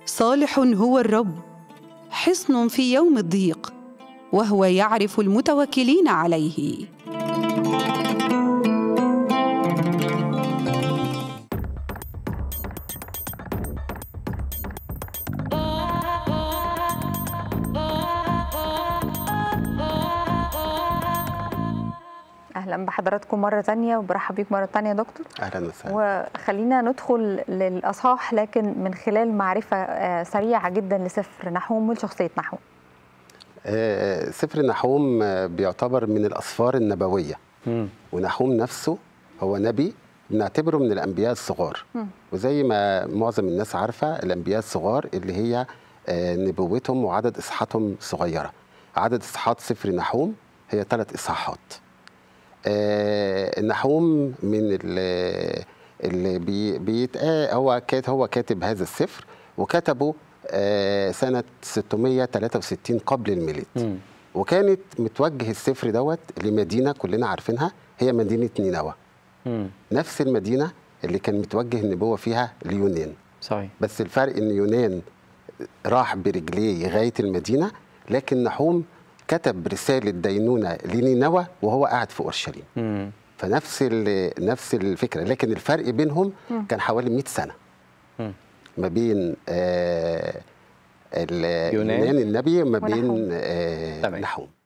صالح هو الرب حصن في يوم الضيق وهو يعرف المتوكلين عليه اهلا بحضراتكم مره تانية وبرحب بيك مره تانية يا دكتور اهلا وسهلا وخلينا ندخل للاصحاح لكن من خلال معرفه آه، سريعه جدا لسفر نحوم ولشخصيه نحوم آه، سفر نحوم آه، بيعتبر من الاسفار النبويه مم. ونحوم نفسه هو نبي بنعتبره من الانبياء الصغار وزي ما معظم الناس عارفه الانبياء الصغار اللي هي آه، نبوتهم وعدد اصحاحاتهم صغيره عدد اصحاحات سفر نحوم هي ثلاث اصحاحات آه، نحوم من ال- اللي بي بيتقا هو كات هو كاتب هذا السفر وكتبه آه، سنه 663 قبل الميلاد مم. وكانت متوجه السفر دوت لمدينه كلنا عارفينها هي مدينه نينوى مم. نفس المدينه اللي كان متوجه النبوه فيها ليونان صحيح بس الفرق ان يونان راح برجليه لغايه المدينه لكن نحوم كتب رساله دينونه لنينوى وهو قاعد في اورشليم مم. فنفس ال- نفس الفكره لكن الفرق بينهم كان حوالي 100 سنه مم. ما بين آه ال- يونان يونان النبي وما ونحوم. بين آه تمام. نحوم